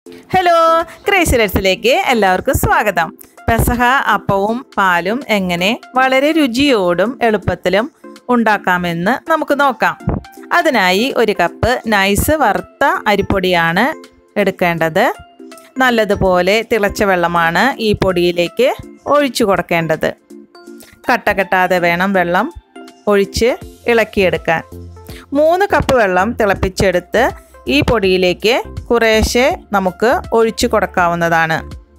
hello crazy റെഡ്സിലേക്ക് എല്ലാവർക്കും സ്വാഗതം പെസഹ അപ്പവും പാലും എങ്ങനെ വളരെ രുചിയോടും എളുപ്പത്തിലും ഉണ്ടാക്കാമെന്ന് നമുക്ക് നോക്കാം അതിനായി ഒരു കപ്പ് നൈസ് വറുത്ത അരിപ്പൊടിയാണ് എടുക്കേണ്ടത് നല്ലതുപോലെ തിളച്ച വെള്ളമാണ് ഈ പൊടിയിലേക്ക് ഒഴിച്ചു കൊടുക്കേണ്ടത് കട്ട കെട്ടാതെ വേണം വെള്ളം ഒഴിച്ച് ഇളക്കിയെടുക്കാൻ മൂന്ന് കപ്പ് വെള്ളം തിളപ്പിച്ചെടുത്ത് ഈ പൊടിയിലേക്ക് കുറേശ്ശെ നമുക്ക് ഒഴിച്ചു കൊടുക്കാവുന്നതാണ്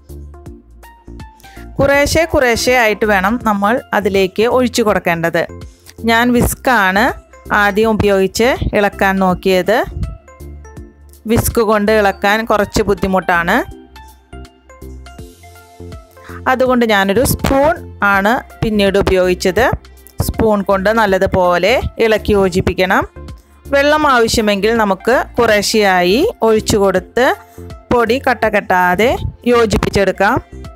കുറേശ്ശെ കുറേശ്ശെ ആയിട്ട് വേണം നമ്മൾ അതിലേക്ക് ഒഴിച്ചു കൊടുക്കേണ്ടത് ഞാൻ വിസ്കാണ് ആദ്യം ഉപയോഗിച്ച് ഇളക്കാൻ നോക്കിയത് വിസ്ക് കൊണ്ട് ഇളക്കാൻ കുറച്ച് ബുദ്ധിമുട്ടാണ് അതുകൊണ്ട് ഞാനൊരു സ്പൂൺ ആണ് പിന്നീട് ഉപയോഗിച്ചത് സ്പൂൺ കൊണ്ട് നല്ലതുപോലെ ഇളക്കി യോജിപ്പിക്കണം വെള്ളം ആവശ്യമെങ്കിൽ നമുക്ക് കുറേശ്ശെയായി ഒഴിച്ചു കൊടുത്ത് പൊടി കട്ട കെട്ടാതെ യോജിപ്പിച്ചെടുക്കാം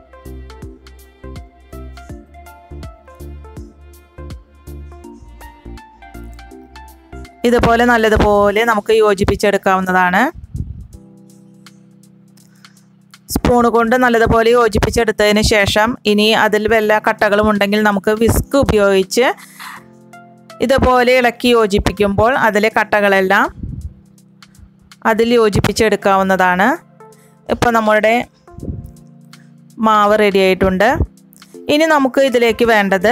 ഇതുപോലെ നല്ലതുപോലെ നമുക്ക് യോജിപ്പിച്ചെടുക്കാവുന്നതാണ് സ്പൂൺ കൊണ്ട് നല്ലതുപോലെ യോജിപ്പിച്ചെടുത്തതിന് ശേഷം ഇനി അതിൽ വല്ല കട്ടകളും ഉണ്ടെങ്കിൽ നമുക്ക് വിസ്ക് ഉപയോഗിച്ച് ഇതുപോലെ ഇളക്കി യോജിപ്പിക്കുമ്പോൾ അതിലെ കട്ടകളെല്ലാം അതിൽ യോജിപ്പിച്ചെടുക്കാവുന്നതാണ് ഇപ്പോൾ നമ്മുടെ മാവ് റെഡി ആയിട്ടുണ്ട് ഇനി നമുക്ക് ഇതിലേക്ക് വേണ്ടത്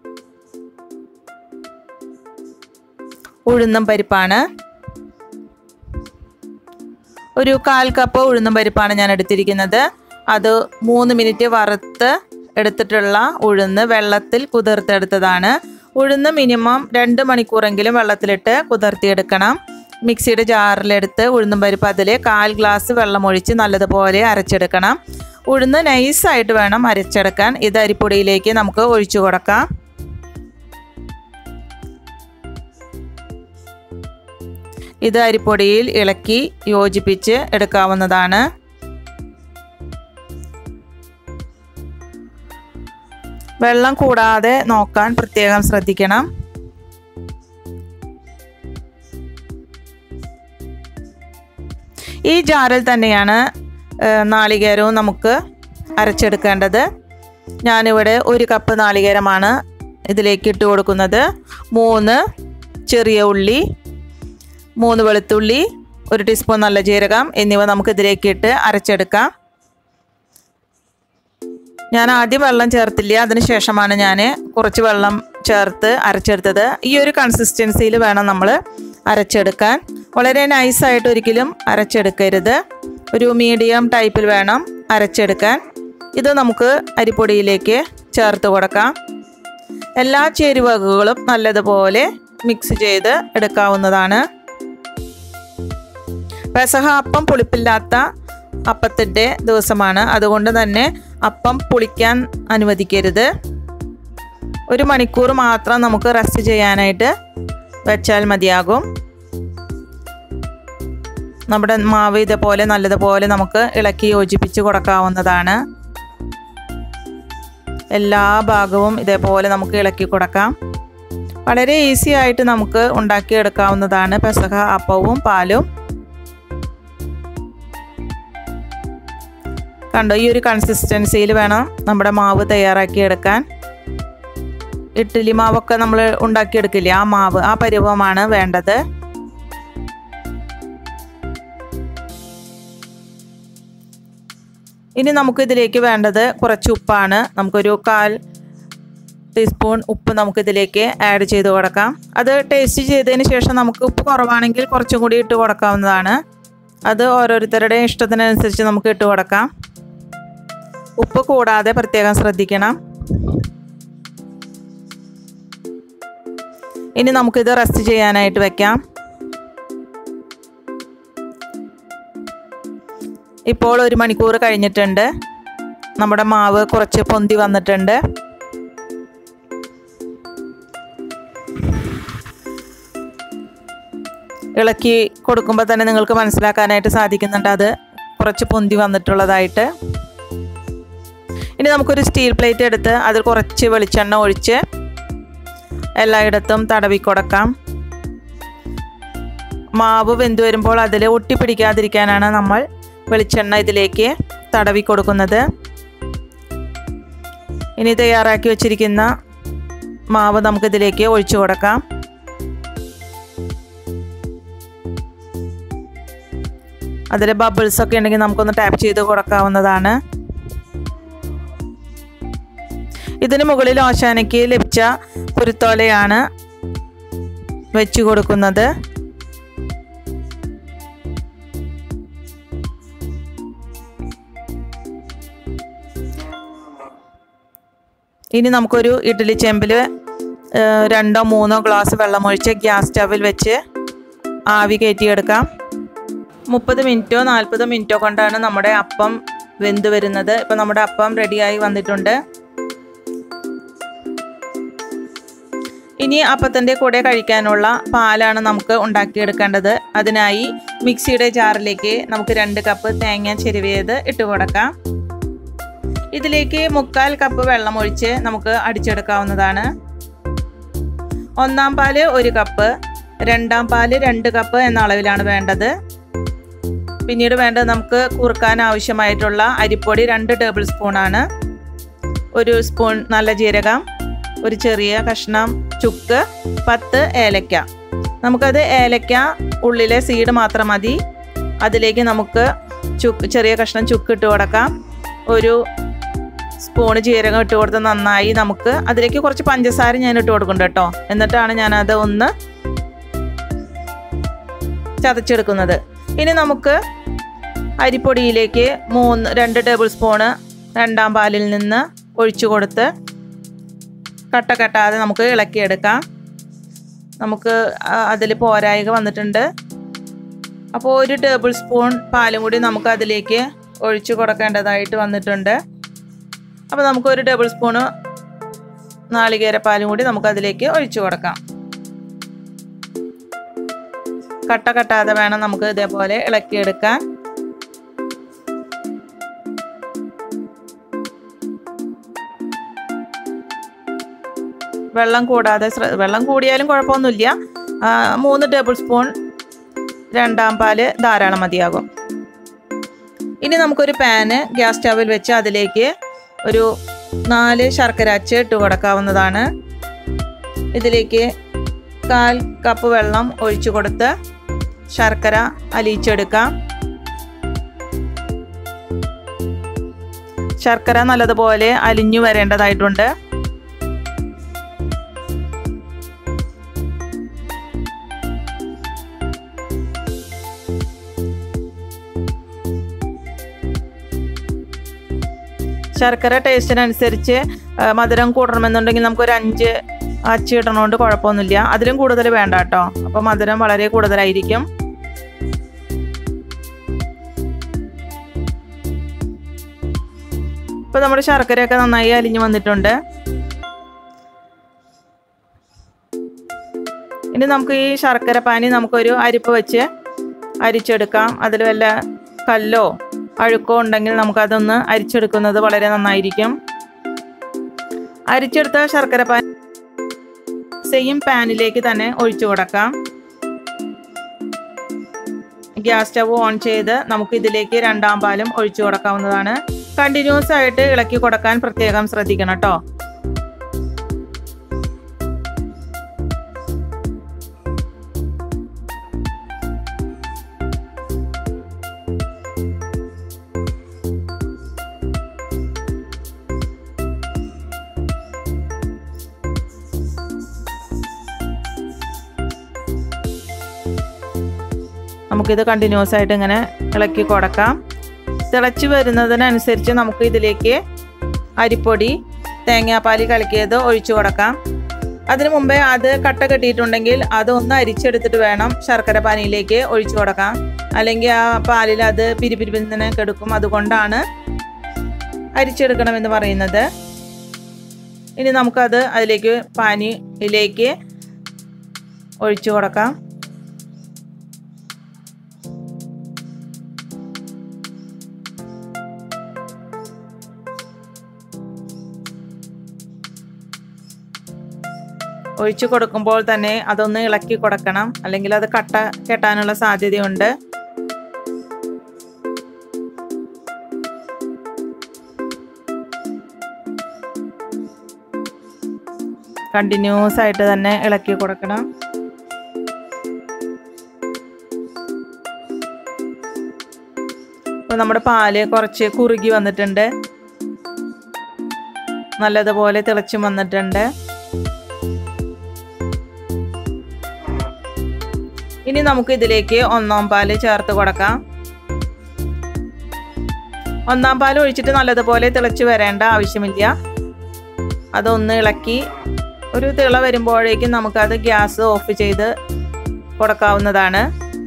ഉഴുന്നും പരിപ്പാണ് ഒരു കാൽ കപ്പ് ഉഴുന്നും പരിപ്പാണ് ഞാൻ എടുത്തിരിക്കുന്നത് അത് മൂന്ന് മിനിറ്റ് വറുത്ത് എടുത്തിട്ടുള്ള ഉഴുന്ന് വെള്ളത്തിൽ കുതിർത്തെടുത്തതാണ് ഉഴുന്ന് മിനിമം രണ്ട് മണിക്കൂറെങ്കിലും വെള്ളത്തിലിട്ട് കുതിർത്തിയെടുക്കണം മിക്സിയുടെ ജാറിലെടുത്ത് ഉഴുന്നും പരിപ്പ് അതിൽ കാൽ ഗ്ലാസ് വെള്ളം ഒഴിച്ച് നല്ലതുപോലെ അരച്ചെടുക്കണം ഉഴുന്ന് നൈസായിട്ട് വേണം അരച്ചെടുക്കാൻ ഇത് അരിപ്പൊടിയിലേക്ക് നമുക്ക് ഒഴിച്ചു കൊടുക്കാം ഇത് അരിപ്പൊടിയിൽ ഇളക്കി യോജിപ്പിച്ച് എടുക്കാവുന്നതാണ് വെള്ളം കൂടാതെ നോക്കാൻ പ്രത്യേകം ശ്രദ്ധിക്കണം ഈ ജാറിൽ തന്നെയാണ് നാളികേരവും നമുക്ക് അരച്ചെടുക്കേണ്ടത് ഞാനിവിടെ ഒരു കപ്പ് നാളികേരമാണ് ഇതിലേക്ക് ഇട്ട് കൊടുക്കുന്നത് മൂന്ന് ചെറിയ ഉള്ളി മൂന്ന് വെളുത്തുള്ളി ഒരു ടീസ്പൂൺ നല്ല ജീരകം എന്നിവ നമുക്ക് ഇതിലേക്ക് ഇട്ട് അരച്ചെടുക്കാം ഞാൻ ആദ്യം വെള്ളം ചേർത്തില്ല അതിന് ശേഷമാണ് ഞാൻ കുറച്ച് വെള്ളം ചേർത്ത് അരച്ചെടുത്തത് ഈ ഒരു കൺസിസ്റ്റൻസിയിൽ വേണം നമ്മൾ അരച്ചെടുക്കാൻ വളരെ നൈസായിട്ട് ഒരിക്കലും അരച്ചെടുക്കരുത് ഒരു മീഡിയം ടൈപ്പിൽ വേണം അരച്ചെടുക്കാൻ ഇത് നമുക്ക് അരിപ്പൊടിയിലേക്ക് ചേർത്ത് കൊടുക്കാം എല്ലാ ചേരുവകകളും നല്ലതുപോലെ മിക്സ് ചെയ്ത് എടുക്കാവുന്നതാണ് പെസഹ അപ്പം പുളിപ്പില്ലാത്ത അപ്പത്തിൻ്റെ ദിവസമാണ് അതുകൊണ്ട് തന്നെ അപ്പം പുളിക്കാൻ അനുവദിക്കരുത് ഒരു മണിക്കൂർ മാത്രം നമുക്ക് റെസ്റ്റ് ചെയ്യാനായിട്ട് വെച്ചാൽ മതിയാകും നമ്മുടെ മാവ് ഇതേപോലെ നല്ലതുപോലെ നമുക്ക് ഇളക്കി യോജിപ്പിച്ച് കൊടുക്കാവുന്നതാണ് എല്ലാ ഭാഗവും ഇതേപോലെ നമുക്ക് ഇളക്കി കൊടുക്കാം വളരെ ഈസി ആയിട്ട് നമുക്ക് ഉണ്ടാക്കിയെടുക്കാവുന്നതാണ് പെസഹ അപ്പവും പാലും കണ്ടോ ഈ ഒരു കൺസിസ്റ്റൻസിയിൽ വേണം നമ്മുടെ മാവ് തയ്യാറാക്കി എടുക്കാൻ ഇഡ്ഡലി മാവൊക്കെ നമ്മൾ ഉണ്ടാക്കിയെടുക്കില്ലേ ആ മാവ് ആ പരുവമാണ് വേണ്ടത് ഇനി നമുക്ക് ഇതിലേക്ക് വേണ്ടത് കുറച്ച് ഉപ്പാണ് നമുക്കൊരു കാൽ ടീസ്പൂൺ ഉപ്പ് നമുക്ക് ഇതിലേക്ക് ആഡ് ചെയ്ത് കൊടുക്കാം അത് ടേസ്റ്റ് ചെയ്തതിന് ശേഷം നമുക്ക് ഉപ്പ് കുറവാണെങ്കിൽ കുറച്ചും കൂടി ഇട്ട് കൊടുക്കാവുന്നതാണ് അത് ഓരോരുത്തരുടെ ഇഷ്ടത്തിനനുസരിച്ച് നമുക്ക് ഇട്ട് കൊടുക്കാം ഉപ്പ് കൂടാതെ പ്രത്യേകം ശ്രദ്ധിക്കണം ഇനി നമുക്കിത് റെസ്റ്റ് ചെയ്യാനായിട്ട് വെക്കാം ഇപ്പോൾ ഒരു മണിക്കൂർ കഴിഞ്ഞിട്ടുണ്ട് നമ്മുടെ മാവ് കുറച്ച് പൊന്തി വന്നിട്ടുണ്ട് ഇളക്കി കൊടുക്കുമ്പോൾ തന്നെ നിങ്ങൾക്ക് മനസ്സിലാക്കാനായിട്ട് സാധിക്കുന്നുണ്ട് അത് കുറച്ച് പൊന്തി വന്നിട്ടുള്ളതായിട്ട് ഇനി നമുക്കൊരു സ്റ്റീൽ പ്ലേറ്റ് എടുത്ത് അതിൽ കുറച്ച് വെളിച്ചെണ്ണ ഒഴിച്ച് എല്ലായിടത്തും തടവി കൊടുക്കാം മാവ് വെന്ത് വരുമ്പോൾ അതിൽ ഒട്ടിപ്പിടിക്കാതിരിക്കാനാണ് നമ്മൾ വെളിച്ചെണ്ണ ഇതിലേക്ക് തടവി കൊടുക്കുന്നത് ഇനി തയ്യാറാക്കി വെച്ചിരിക്കുന്ന മാവ് നമുക്കിതിലേക്ക് ഒഴിച്ചു കൊടുക്കാം അതിൽ ബബിൾസ് ഒക്കെ ഉണ്ടെങ്കിൽ നമുക്കൊന്ന് ടാപ്പ് ചെയ്ത് കൊടുക്കാവുന്നതാണ് ഇതിന് മുകളിൽ ഓശാനയ്ക്ക് ലഭിച്ച കുരുത്തോലയാണ് വെച്ച് കൊടുക്കുന്നത് ഇനി നമുക്കൊരു ഇഡ്ഡലി ചെമ്പിൽ രണ്ടോ മൂന്നോ ഗ്ലാസ് വെള്ളമൊഴിച്ച് ഗ്യാസ് സ്റ്റവിൽ വെച്ച് ആവി കയറ്റിയെടുക്കാം മുപ്പത് മിനിറ്റോ നാൽപ്പത് മിനിറ്റോ കൊണ്ടാണ് നമ്മുടെ അപ്പം വെന്ത് വരുന്നത് ഇപ്പം നമ്മുടെ അപ്പം റെഡിയായി വന്നിട്ടുണ്ട് ഇനി അപ്പത്തിൻ്റെ കൂടെ കഴിക്കാനുള്ള പാലാണ് നമുക്ക് ഉണ്ടാക്കിയെടുക്കേണ്ടത് അതിനായി മിക്സിയുടെ ജാറിലേക്ക് നമുക്ക് രണ്ട് കപ്പ് തേങ്ങ ചെരുവിയത് ഇട്ട് കൊടുക്കാം ഇതിലേക്ക് മുക്കാൽ കപ്പ് വെള്ളം ഒഴിച്ച് നമുക്ക് അടിച്ചെടുക്കാവുന്നതാണ് ഒന്നാം പാല് ഒരു കപ്പ് രണ്ടാം പാല് രണ്ട് കപ്പ് എന്ന അളവിലാണ് വേണ്ടത് പിന്നീട് വേണ്ടത് നമുക്ക് കുറുക്കാൻ ആവശ്യമായിട്ടുള്ള അരിപ്പൊടി രണ്ട് ടേബിൾ സ്പൂണാണ് ഒരു സ്പൂൺ നല്ല ജീരകം ഒരു ചെറിയ കഷ്ണം ചുക്ക് പത്ത് ഏലക്ക നമുക്കത് ഏലക്ക ഉള്ളിലെ സീഡ് മാത്രം മതി അതിലേക്ക് നമുക്ക് ചുക്ക് ചെറിയ കഷ്ണം ചുക്ക് ഇട്ട് കൊടുക്കാം ഒരു സ്പൂണ് ജീരകം ഇട്ട് കൊടുത്ത് നന്നായി നമുക്ക് അതിലേക്ക് കുറച്ച് പഞ്ചസാര ഞാൻ ഇട്ട് കൊടുക്കുന്നുണ്ട് കേട്ടോ എന്നിട്ടാണ് ഞാനത് ഒന്ന് ചതച്ചെടുക്കുന്നത് ഇനി നമുക്ക് അരിപ്പൊടിയിലേക്ക് മൂന്ന് രണ്ട് ടേബിൾ സ്പൂണ് രണ്ടാം പാലിൽ നിന്ന് ഒഴിച്ചു കൊടുത്ത് കട്ട കെട്ടാതെ നമുക്ക് ഇളക്കിയെടുക്കാം നമുക്ക് അതിൽ പോരായിക വന്നിട്ടുണ്ട് അപ്പോൾ ഒരു ടേബിൾ സ്പൂൺ പാലും കൂടി നമുക്ക് അതിലേക്ക് ഒഴിച്ചു കൊടുക്കേണ്ടതായിട്ട് വന്നിട്ടുണ്ട് അപ്പോൾ നമുക്ക് ഒരു ടേബിൾ സ്പൂണ് നാളികേരപ്പാലും കൂടി നമുക്ക് അതിലേക്ക് ഒഴിച്ചു കൊടുക്കാം കട്ട കട്ടാതെ വേണം നമുക്ക് ഇതേപോലെ ഇളക്കിയെടുക്കാൻ വെള്ളം കൂടാതെ വെള്ളം കൂടിയാലും കുഴപ്പമൊന്നുമില്ല മൂന്ന് ടേബിൾ സ്പൂൺ രണ്ടാം പാല് ധാരാളം മതിയാകും ഇനി നമുക്കൊരു പാന് ഗ്യാസ് സ്റ്റവിൽ വെച്ച് അതിലേക്ക് ഒരു നാല് ശർക്കര അച്ച് ഇട്ട് കൊടുക്കാവുന്നതാണ് ഇതിലേക്ക് കാൽ കപ്പ് വെള്ളം ഒഴിച്ചു കൊടുത്ത് ശർക്കര അലിയിച്ചെടുക്കാം ശർക്കര നല്ലതുപോലെ അലിഞ്ഞു വരേണ്ടതായിട്ടുണ്ട് ശർക്കര ടേസ്റ്റിനനുസരിച്ച് മധുരം കൂടണമെന്നുണ്ടെങ്കിൽ നമുക്കൊരു അഞ്ച് അച്ചി ഇടണോണ്ട് കുഴപ്പമൊന്നുമില്ല അതിലും കൂടുതൽ വേണ്ട കേട്ടോ അപ്പോൾ മധുരം വളരെ കൂടുതലായിരിക്കും ഇപ്പോൾ നമ്മുടെ ശർക്കരയൊക്കെ നന്നായി അലിഞ്ഞു വന്നിട്ടുണ്ട് ഇനി നമുക്ക് ഈ ശർക്കര പാനി നമുക്കൊരു അരിപ്പ് വെച്ച് അരിച്ചെടുക്കാം അതിൽ വല്ല കല്ലോ അഴുക്കോ ഉണ്ടെങ്കിൽ നമുക്കതൊന്ന് അരിച്ചെടുക്കുന്നത് വളരെ നന്നായിരിക്കും അരിച്ചെടുത്ത ശർക്കര പാൻ സെയിം പാനിലേക്ക് തന്നെ ഒഴിച്ചു കൊടുക്കാം ഗ്യാസ് സ്റ്റവ് ഓൺ ചെയ്ത് നമുക്ക് ഇതിലേക്ക് രണ്ടാം പാലും ഒഴിച്ചു കൊടുക്കാവുന്നതാണ് കണ്ടിന്യൂസ് ആയിട്ട് ഇളക്കി കൊടുക്കാൻ പ്രത്യേകം ശ്രദ്ധിക്കണം കേട്ടോ നമുക്കിത് കണ്ടിന്യൂസ് ആയിട്ട് ഇങ്ങനെ ഇളക്കി കൊടുക്കാം തിളച്ച് വരുന്നതിനനുസരിച്ച് നമുക്ക് ഇതിലേക്ക് അരിപ്പൊടി തേങ്ങാപ്പാൽ കലക്കിയത് ഒഴിച്ചു കൊടുക്കാം അതിനു മുമ്പേ അത് കട്ട കെട്ടിയിട്ടുണ്ടെങ്കിൽ അതൊന്ന് അരിച്ചെടുത്തിട്ട് വേണം ശർക്കര പാനിയിലേക്ക് ഒഴിച്ചു കൊടുക്കാം അല്ലെങ്കിൽ ആ പാലിൽ അത് പിരിപിരിപ്പിന്നെ കെടുക്കും അതുകൊണ്ടാണ് അരിച്ചെടുക്കണമെന്ന് പറയുന്നത് ഇനി നമുക്കത് അതിലേക്ക് പാനിയിലേക്ക് ഒഴിച്ചു കൊടുക്കാം ഒഴിച്ചു കൊടുക്കുമ്പോൾ തന്നെ അതൊന്ന് ഇളക്കി കൊടുക്കണം അല്ലെങ്കിൽ അത് കട്ട കെട്ടാനുള്ള സാധ്യതയുണ്ട് കണ്ടിന്യൂസ് ആയിട്ട് തന്നെ ഇളക്കി കൊടുക്കണം അപ്പോൾ നമ്മുടെ പാല് കുറച്ച് കുറുകി വന്നിട്ടുണ്ട് നല്ലതുപോലെ തിളച്ചും വന്നിട്ടുണ്ട് ഇനി നമുക്ക് ഇതിലേക്ക് ഒന്നാം പാല് ചേർത്ത് കൊടുക്കാം ഒന്നാം പാൽ ഒഴിച്ചിട്ട് നല്ലതുപോലെ തിളച്ച് വരേണ്ട ആവശ്യമില്ല അതൊന്ന് ഇളക്കി ഒരു തിള വരുമ്പോഴേക്കും നമുക്കത് ഗ്യാസ് ഓഫ് ചെയ്ത് കൊടുക്കാവുന്നതാണ്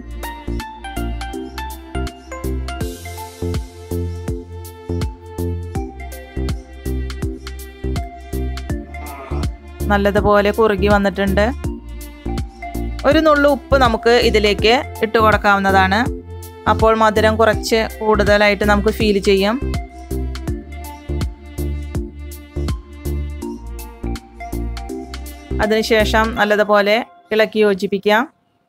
നല്ലതുപോലെ കുറുകി വന്നിട്ടുണ്ട് ഒരു നുള്ളു ഉപ്പ് നമുക്ക് ഇതിലേക്ക് ഇട്ട് കൊടുക്കാവുന്നതാണ് അപ്പോൾ മധുരം കുറച്ച് കൂടുതലായിട്ട് നമുക്ക് ഫീൽ ചെയ്യും അതിനുശേഷം നല്ലതുപോലെ ഇളക്കി യോജിപ്പിക്കാം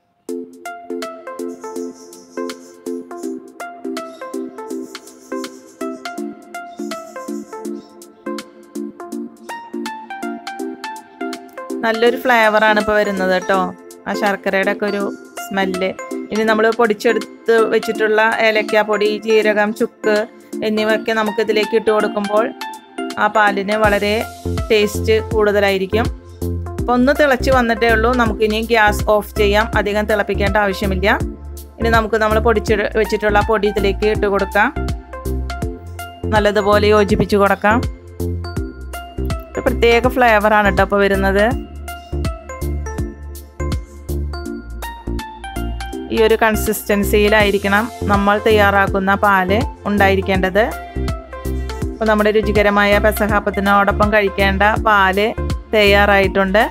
നല്ലൊരു ഫ്ലേവറാണ് ഇപ്പോൾ വരുന്നത് കേട്ടോ ആ ശർക്കരയുടെ ഒക്കെ ഒരു സ്മെല്ല് ഇനി നമ്മൾ പൊടിച്ചെടുത്ത് വെച്ചിട്ടുള്ള ഏലക്ക പൊടി ജീരകം ചുക്ക് എന്നിവയൊക്കെ നമുക്ക് ഇതിലേക്ക് ഇട്ട് കൊടുക്കുമ്പോൾ ആ പാലിന് വളരെ ടേസ്റ്റ് കൂടുതലായിരിക്കും അപ്പോൾ ഒന്ന് തിളച്ച് വന്നിട്ടേ ഉള്ളൂ നമുക്കിനി ഗ്യാസ് ഓഫ് ചെയ്യാം അധികം തിളപ്പിക്കേണ്ട ആവശ്യമില്ല ഇനി നമുക്ക് നമ്മൾ പൊടിച്ച് വെച്ചിട്ടുള്ള പൊടി ഇതിലേക്ക് ഇട്ട് കൊടുക്കാം നല്ലതുപോലെ യോജിപ്പിച്ച് കൊടുക്കാം ഒരു പ്രത്യേക ഫ്ലേവറാണ് കേട്ടോ അപ്പോൾ വരുന്നത് ഈ ഒരു കൺസിസ്റ്റൻസിയിലായിരിക്കണം നമ്മൾ തയ്യാറാക്കുന്ന പാല് ഉണ്ടായിരിക്കേണ്ടത് അപ്പോൾ നമ്മുടെ രുചികരമായ പെസഹാപ്പത്തിനോടൊപ്പം കഴിക്കേണ്ട പാല് തയ്യാറായിട്ടുണ്ട്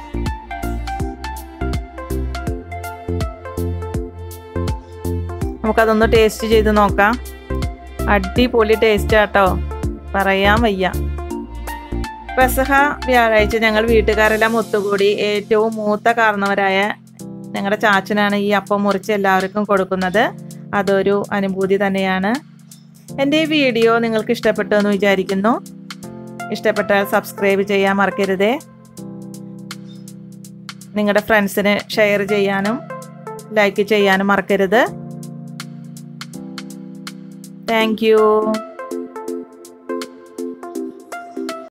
നമുക്കതൊന്ന് ടേസ്റ്റ് ചെയ്ത് നോക്കാം അടിപൊളി ടേസ്റ്റ് ആട്ടോ പറയാൻ വയ്യ പെസഹ വ്യാഴാഴ്ച ഞങ്ങൾ വീട്ടുകാരെല്ലാം ഒത്തുകൂടി ഏറ്റവും മൂത്ത കാരണവരായ ഞങ്ങളുടെ ചാച്ചനാണ് ഈ അപ്പം മുറിച്ച് എല്ലാവർക്കും കൊടുക്കുന്നത് അതൊരു അനുഭൂതി തന്നെയാണ് എൻ്റെ ഈ വീഡിയോ നിങ്ങൾക്ക് ഇഷ്ടപ്പെട്ടു എന്ന് വിചാരിക്കുന്നു ഇഷ്ടപ്പെട്ടാൽ സബ്സ്ക്രൈബ് ചെയ്യാൻ മറക്കരുതേ നിങ്ങളുടെ ഫ്രണ്ട്സിന് ഷെയർ ചെയ്യാനും ലൈക്ക് ചെയ്യാനും മറക്കരുത് താങ്ക്